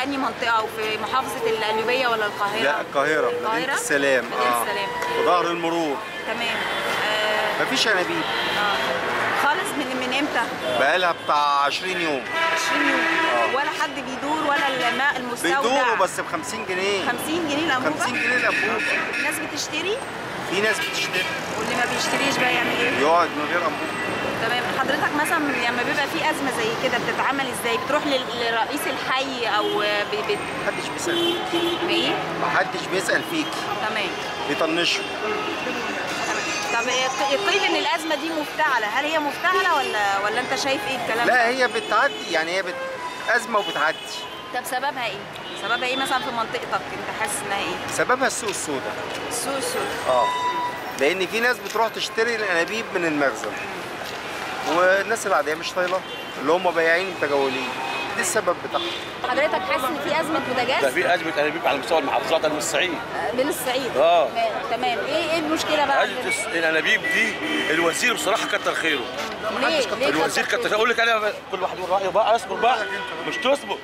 انهي منطقه او في محافظه القليوبيه ولا القاهره لا القاهرة مدينة القاهرة؟ السلام مدينه السلام في ظهر المرور تمام آه مفيش انابيب آه. خالص من من امتى بقالها بتاع 20 يوم 20 يوم ولا حد بيدور ولا الماء المستودع بيدوروا بس ب 50 جنيه 50 جنيه الانبوبه 50 جنيه الانبوبه الناس بتشتري في ناس بتشتري واللي ما بيشتريش بقى يعمل ايه يقعد من غير انبوبه تمام حضرتك مثلا لما بيبقى في ازمه زي كده بتتعامل ازاي بتروح لل- لرئيس الحي او ب... ب... محدش بيسال بايه محدش بيسال فيكي تمام بيطنشوا طب ق- قيل ان الازمه دي مفتعله هل هي مفتعله ولا ولا انت شايف ايه الكلام لا ده؟ هي بتعدي يعني هي بت... ازمه وبتعدي طب سببها ايه سببها ايه مثلا في منطقتك انت حاسس انها ايه سببها السوق السوداء السوق السوداء اه لان في ناس بتروح تشتري الانابيب من المخزن والناس العاديه مش طايله اللي هم بياعين متجولين دي السبب بتاعهم حضرتك حاسس ان في ازمه ده بوتاجاز في ازمه انابيب على مستوى المحافظات انا من الصعيد آه، من الصعيد آه. ما- تمام ايه ايه المشكله بقى ازمه الس- الانابيب دي الوزير بصراحه كتر خيره ليه ليه الوزير كتر كتر خيره؟ اقول لك انا كل واحد يقول رايه بقى اصبر بقى مش تصبر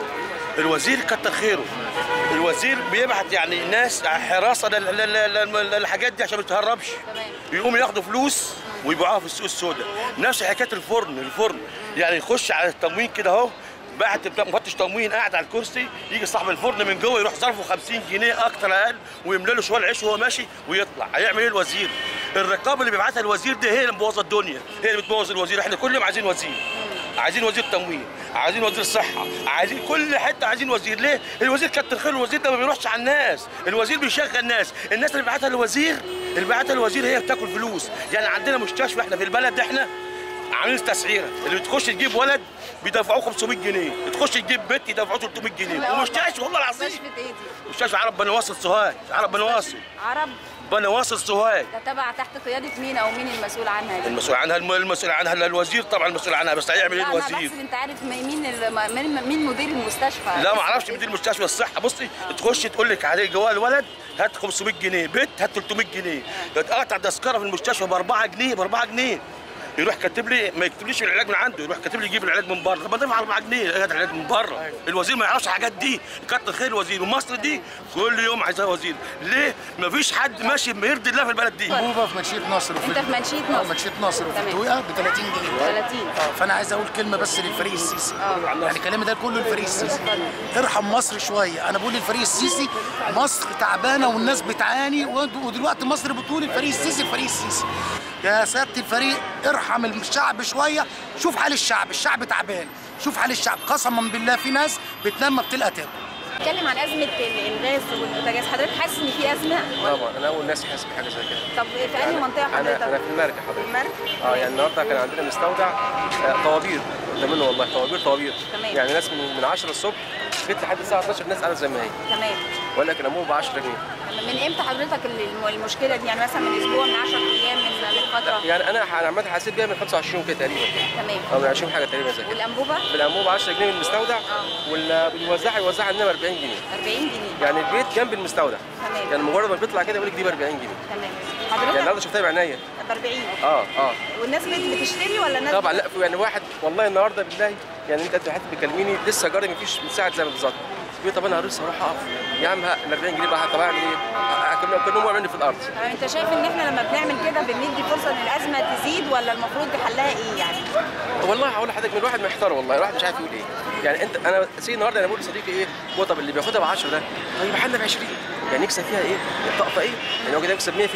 الوزير كتر خيره الوزير بيبعت يعني ناس حراسه لل- لل- لل- للحاجات دي عشان ما تهربش تمام. يقوموا ياخدوا فلوس ويبيعوها في السوق السوداء نفس حكايه الفرن الفرن يعني يخش على التموين كده اهو بعت بتاع مفتش تموين قاعد على الكرسي يجي صاحب الفرن من جوه يروح ظرفه 50 جنيه اكتر اقل ويملى له شويه عيش وهو ماشي ويطلع هيعمل ايه الوزير؟ الرقابه اللي بيبعتها الوزير دي هي اللي مبوظه الدنيا هي اللي بتبوظ الوزير احنا كل يوم عايزين وزير عايزين وزير تموين عايزين وزير صحه عايزين كل حته عايزين وزير ليه الوزير كتر خير الوزير ده ما بيروحش على الناس الوزير بيشغل ناس الناس اللي بعتها الوزير اللي بعتها الوزير هي بتاكل فلوس يعني عندنا مستشفى احنا في البلد احنا عاملين تسعيره اللي بتخش تجيب ولد بيدفعوه 500 جنيه تخش تجيب بنت يدفعوه 300 جنيه ومستشفى والله العظيم مستشفى ايه دي؟ مستشفى عرب بني واصل سوهاج عرب بني واصل عرب بني واصل سوهاج ده تبع تحت قياده مين او مين المسؤول عنها دي؟ المسؤول عنها الم- المسؤول عنها الوزير طبعا المسؤول عنها بس هيعمل ايه لا انا الوزير بحسب انت عارف مين ال- مين مين مدير المستشفى لا ما اعرفش مدير مستشفى الصحه بصي تخش تقول لك عليه جواه الولد هات 500 جنيه بنت هات 300 جنيه يتقطع تذكره في المستشفى ب 4 جنيه ب 4 جنيه يروح كاتب لي ما يكتبليش العلاج من عنده يروح كاتب لي يجيب العلاج من بره طب ما دفع 4 جنيه هات العلاج من بره الوزير ما يعرفش الحاجات دي كتر خير الوزير ومصر دي كل يوم عايزاه وزير ليه ما فيش حد ماشي بيرضي الله في البلد دي انبوبه في منشيه نصر وفي انت في منشية آه، نصر. منشيه نصر وفي تمام. التويقه ب 30 جنيه 30 اه فانا عايز اقول كلمه بس للفريق السيسي اه. يعني كلامي ده كله للفريق السيسي ارحم مصر شويه انا بقول للفريق السيسي مصر تعبانه والناس بتعاني ود- ودلوقتي مصر بتقول الفريق السيسي الفريق السيسي يا سياده الفريق ارحم الشعب شويه شوف حال الشعب الشعب تعبان شوف حال الشعب قسما بالله في ناس بتنام ما بتلقى تاكل اتكلم عن ازمه ال- الغاز والبوتاجاز حضرتك حاسس ان في ازمه طبعا انا اول ناس حاسس بحاجه زي كده طب في انهي منطقه انا انا حضرتك في المرج حضرتك المرج اه يعني النهارده كان عندنا مستودع آه، طوابير قدامنا والله طوابير طوابير تمام. يعني ناس من من 10 الصبح جيت لحد الساعه 12 الناس قاعده زي ما هي تمام ولكن امور ب 10 جنيه تمام. من امتى حضرتك ال- الم- المشكله دي يعني مثلا من اسبوع من 10 ايام من من فتره يعني انا انا عملت حسيت بيها من 25 كده تقريبا كده تمام او من 20 حاجه تقريبا زي كده والانبوبه بالانبوب 10 جنيه من المستودع واللي بيوزعها يوزعها عندنا ب 40 جنيه 40 جنيه يعني البيت جنب المستودع تمام. يعني مجرد ما بيطلع كده يقول لك دي ب 40 جنيه تمام يعني حضرتك النهارده شفتها بعينيا ب 40 اه اه والناس بت- بتشتري ولا الناس طبعا لا في- يعني واحد والله النهارده بالله يعني انت حتى بتكلميني لسه جاري مفيش من ساعه زي بالظبط بيقول طب انا هرص هروح اقف يا عم ها، ال 40 جنيه بقى طب اعمل ايه؟ كانهم كانهم وقعوا مني في الارض تمام انت شايف ان احنا لما بنعمل كده بندي فرصه ان الازمه تزيد ولا المفروض حلها ايه يعني؟ والله هقول لحضرتك من الواحد محتار والله الواحد مش عارف يقول ايه يعني انت انا سي النهارده انا بقول لصديقي ايه هو طب اللي بياخدها ب 10 ده طب يبقى حالنا ب 20 يعني يكسب فيها ايه؟ طاقه ايه؟ يعني هو كده يكسب 100%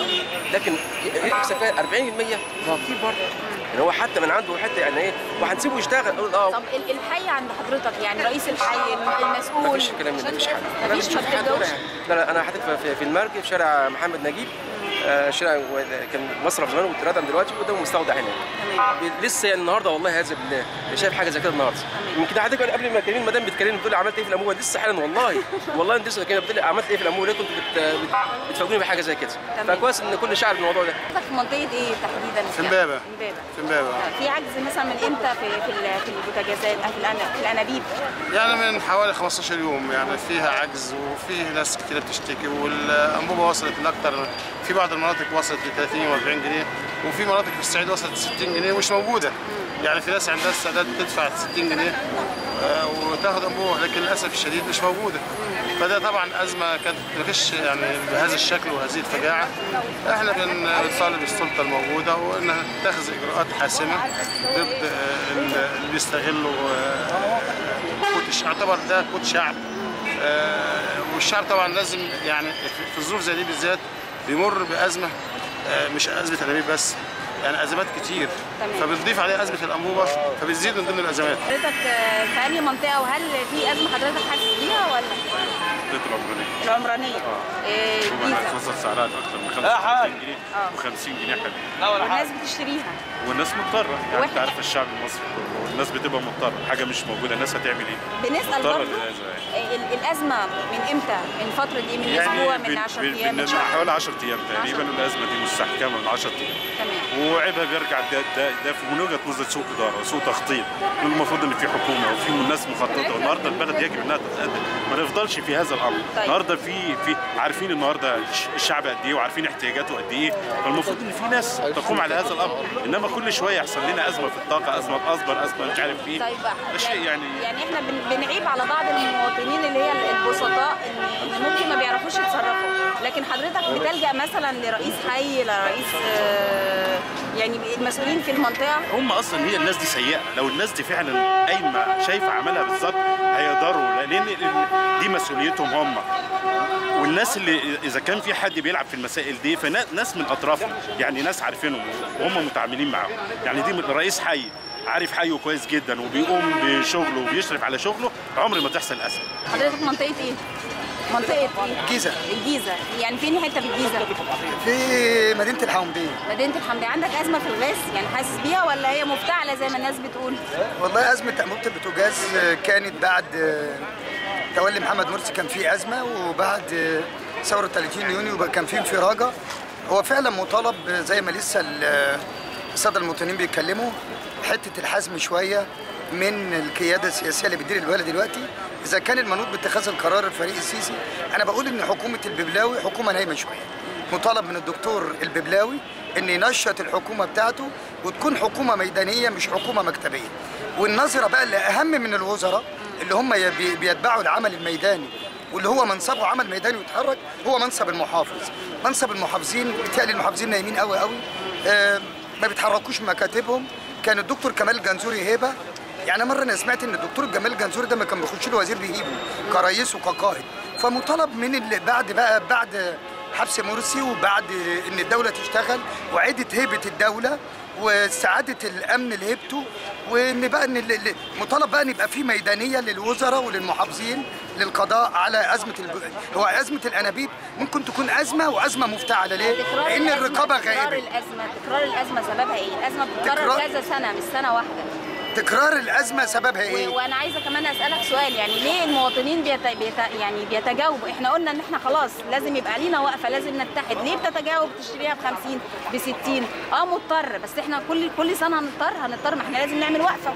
لكن يكسب فيها 40% ما هو كتير برضه يعني هو حتى من عنده حته يعني ايه وهنسيبه يشتغل اقول اه طب ال- الحي عند حضرتك يعني رئيس الحي الم- المسؤول مفيش الكلام ده مفيش حد انا مش مفيش ما بشوف حد ولا بتتجوزش حاجة. لا لا انا حضرتك في- في- في المرج في شارع محمد نجيب آه، شارع و- كان مصرف زمان واتردم دلوقتي قدامه مستودع هناك تمام ب- لسه يعني النهارده والله هذا بالله شايف حاجه زي كده النهارده يمكن حضرتك أنا قبل ما تكلمني المدام بتكلمني بتقول لي عملت ايه في الاموال لسه حالا والله والله انت لسه كده بتقول لي عملت ايه في الاموال ليه كنت بت... بت... بتفاجئوني بحاجه زي كده تمام. فكويس ان كل شعر بالموضوع ده حضرتك في منطقه ايه تحديدا؟ في إمبابة. امبابه في امبابة في عجز مثلا من امتى في في ال- في البوتاجازات في الأنا- في الانابيب يعني من حوالي 15 يوم يعني فيها عجز وفيه ناس كتير بتشتكي والانبوبه وصلت لاكثر في بعض المناطق وصلت ل 30 و40 جنيه وفي مناطق في الصعيد وصلت ل 60 جنيه ومش موجوده يعني في ناس عندها استعداد تدفع 60 جنيه آه، وتاخد انبوبه لكن للاسف الشديد مش موجوده فده طبعا ازمه كانت ما كانتش يعني بهذا الشكل وهذه الفجاعه احنا بن- بنطالب السلطه الموجوده وانها تتخذ اجراءات حاسمه ضد آه، اللي بيستغلوا آه، قوت الشعب يعتبر ده قوت شعب آه، والشعب طبعا لازم يعني في- في الظروف زي دي بالذات بيمر بازمه آه، مش ازمه انابيب بس يعني ازمات كتير تمام. فبنضيف عليها ازمه الانبوبه فبتزيد من ضمن الازمات حضرتك آه، في انهي منطقه وهل في ازمه حضرتك حاسس بيها ولا منطقة العمرانية العمرانيه؟ آه، طبعا الجيزه هتوصل سعرها أكتر من لا حاجة. 55 جنيه آه. و50 جنيه حلو والناس بتشتريها والناس مضطرة يعني أنت وإحنا- عارف الشعب المصري كله والناس بتبقى مضطرة حاجة مش موجودة الناس هتعمل إيه؟ بنسال مضطرة برضه لهذا يعني. ال- الازمه من امتى؟ من فتره دي من يعني اسبوع من بن- 10 بن- ايام من بن- شهر حوالي 10 أيام تقريبا 10 والأزمة دي مستحكمة من 10 أيام تمام وعيبها بيرجع ده ده ده في- من وجهه نظر سوء اداره سوء تخطيط المفروض ان في حكومه وفي ناس مخططه والنهارده البلد يجب انها تتقدم ما نفضلش في هذا الامر طيب. النهارده في في عارفين النهارده الش- الشعب قد ايه وعارفين احتياجاته قد ايه فالمفروض ان في ناس تقوم على هذا الامر انما كل شويه يحصل لنا ازمه في الطاقه ازمه اصبر ازمه مش عارف ايه طيب بقى ده شيء يعني يعني احنا بن- بنعيب على بعض المواطنين اللي هي البسطاء ان إن ممكن ما بيعرفوش يتصرفوا لكن حضرتك بتلجأ مثلا لرئيس حي لرئيس آه، يعني المسؤولين في المنطقه هم اصلا هي الناس دي سيئه لو الناس دي فعلا قايمه شايفه عملها بالظبط هيقدروا لان دي مسؤوليتهم هم والناس اللي اذا كان في حد بيلعب في المسائل دي فناس من اطرافهم يعني ناس عارفينهم وهم متعاملين معاهم يعني دي من- رئيس حي عارف حيه كويس جدا وبيقوم بشغله وبيشرف على شغله عمر ما تحصل ازمه حضرتك منطقه ايه؟ منطقه ايه؟ الجيزة. الجيزه يعني فين حته في الجيزه؟ في مدينه الحومديه مدينه الحمدية عندك ازمه في الغاز يعني حاسس بيها ولا هي مفتعله زي ما الناس بتقول؟ والله ازمه انبوبه البوتاجاز كانت بعد تولي محمد مرسي كان في ازمه وبعد ثوره 30 يونيو كان في انفراجه هو فعلا مطالب زي ما لسه ال- الساده المواطنين بيتكلموا حته الحزم شويه من القياده السياسيه اللي بتدير البلد دلوقتي اذا كان المنوط باتخاذ القرار الفريق السيسي انا بقول ان حكومه الببلاوي حكومه نايمه شويه مطالب من الدكتور الببلاوي ان ينشط الحكومه بتاعته وتكون حكومه ميدانيه مش حكومه مكتبيه والنظره بقى اللي اهم من الوزراء اللي هم يبي- بيتبعوا العمل الميداني واللي هو منصبه عمل ميداني ويتحرك هو منصب المحافظ منصب المحافظين بتهيألي المحافظين نايمين قوي قوي آه ما بيتحركوش من مكاتبهم كان الدكتور كمال جنزوري هيبه يعني مره انا سمعت ان الدكتور جمال جنزوري ده ما كان بيخش له وزير بيهيبه كرئيس وكقائد فمطالب من اللي بعد بقى بعد حبس مرسي وبعد ان الدوله تشتغل وعيده هيبه الدوله وسعاده الامن لهيبته وان بقى ان ال- ال- مطالب بقى ان يبقى في ميدانيه للوزراء وللمحافظين للقضاء على ازمه الب... هو ازمه الانابيب ممكن تكون ازمه وازمه مفتعله ليه؟ تكرار لان الأزمة- الرقابه تكرار غائبه الازمه تكرار الازمه سببها ايه؟ الازمه بتتكرر تكرار- كذا سنه مش سنه واحده تكرار الازمه سببها و- ايه؟ وانا عايزه كمان اسالك سؤال يعني ليه المواطنين بيت... بيت... يعني بيتجاوبوا احنا قلنا ان احنا خلاص لازم يبقى لينا وقفه لازم نتحد ليه بتتجاوب تشتريها ب 50 ب 60 اه مضطر بس احنا كل كل سنه هنضطر هنضطر ما احنا لازم نعمل وقفه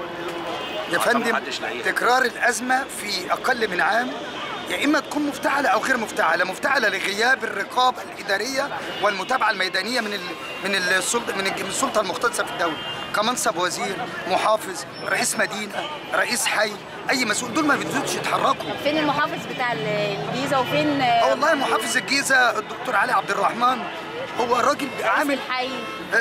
يا فندم تكرار الازمه في اقل من عام يا اما تكون مفتعله او غير مفتعله، مفتعله لغياب الرقابه الاداريه والمتابعه الميدانيه من ال من السلطه من الج- من السلطه المختصه في الدوله، كمنصب وزير، محافظ، رئيس مدينه، رئيس حي، اي مسؤول دول ما بيقدروش يتحركوا. فين المحافظ بتاع ال- الجيزه وفين اه والله محافظ الجيزه الدكتور علي عبد الرحمن هو راجل عامل الحي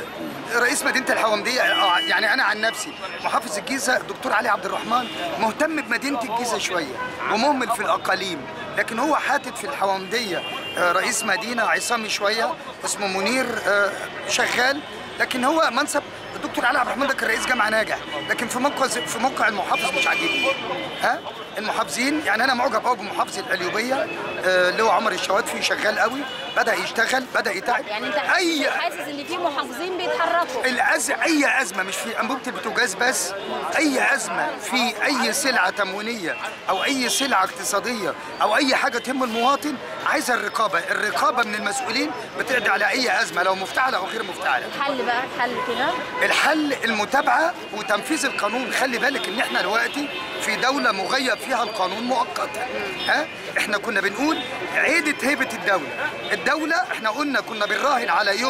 رئيس مدينه الحومديه آه، يعني انا عن نفسي محافظ الجيزه الدكتور علي عبد الرحمن مهتم بمدينه الجيزه شويه ومهمل في الاقاليم لكن هو حاطط في الحومديه آه، رئيس مدينه عصامي شويه اسمه منير آه، شغال لكن هو منصب الدكتور علي عبد الرحمن ده كان رئيس جامعه ناجح لكن في موقع في موقع المحافظ مش عاجبني ها المحافظين يعني انا معجب قوي بمحافظ القليوبيه آه، اللي هو عمر الشواتفي شغال قوي بدا يشتغل بدا يتعب يعني انت اي حاسس حاسس ان في محافظين بيتحركوا الأز... اي ازمه مش في انبوبه البوتاجاز بس اي ازمه في اي سلعه تموينيه او اي سلعه اقتصاديه او اي حاجه تهم المواطن عايزه الرقابه الرقابه من المسؤولين بتقضي على اي ازمه لو مفتعله او غير مفتعله الحل بقى الحل كده الحل المتابعه وتنفيذ القانون خلي بالك ان احنا دلوقتي في دوله مغيب فيها القانون مؤقتا ها احنا كنا بنقول عيده هيبه الدوله الدوله احنا قلنا كنا بنراهن على يوم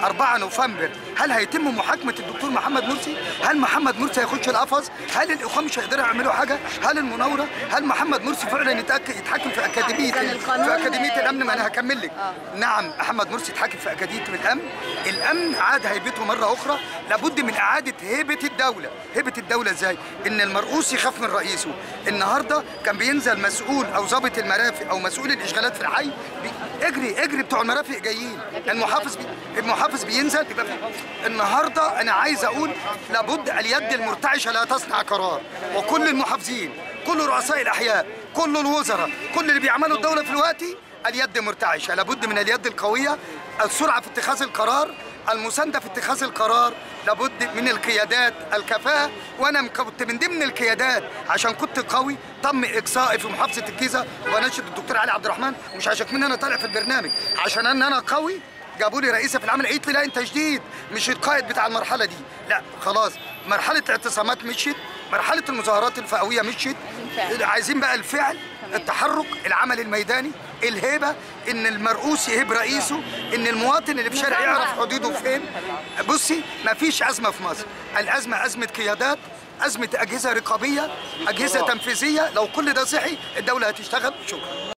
4 نوفمبر هل هيتم محاكمه الدكتور محمد مرسي هل محمد مرسي هيخش القفص هل الاخوان مش هيقدروا يعملوا حاجه هل المناوره هل محمد مرسي فعلا يتأك- يتحاكم في اكاديميه إذن القانون- في اكاديميه الامن ما انا هكمل لك نعم محمد مرسي اتحاكم في اكاديميه الامن الامن عاد هيبته مره اخرى لابد من اعاده هيبه الدوله هيبه الدوله ازاي ان المرؤوس يخاف من رئيسه النهارده كان بينزل مسؤول او ضابط المرافق او مسؤول الاشغالات في الحي بي... اجري اجري بتوع المرافق جايين المحافظ بي... المحافظ بينزل يبقى في... النهارده انا عايز اقول لابد اليد المرتعشه لا تصنع قرار وكل المحافظين كل رؤساء الاحياء كل الوزراء كل اللي بيعملوا الدوله في الوقت اليد مرتعشه لابد من اليد القويه السرعه في اتخاذ القرار المسانده في اتخاذ القرار لابد من القيادات الكفاءه وانا كنت من ضمن القيادات عشان كنت قوي تم اقصائي في محافظه الجيزه واناشد الدكتور علي عبد الرحمن مش عشان من انا طالع في البرنامج عشان ان انا قوي جابوا لي رئيسه في العمل قالت لي لا انت جديد مش القائد بتاع المرحله دي لا خلاص مرحله الاعتصامات مشيت مرحله المظاهرات الفئويه مشيت فعل. عايزين بقى الفعل التحرك العمل الميداني الهيبه ان المرؤوس يهيب رئيسه ان المواطن اللي في شارع نظام يعرف بقى. حدوده فين بصي مفيش ازمه في مصر الازمه ازمه قيادات ازمه اجهزه رقابيه اجهزه تنفيذيه لو كل ده صحي الدوله هتشتغل شكرا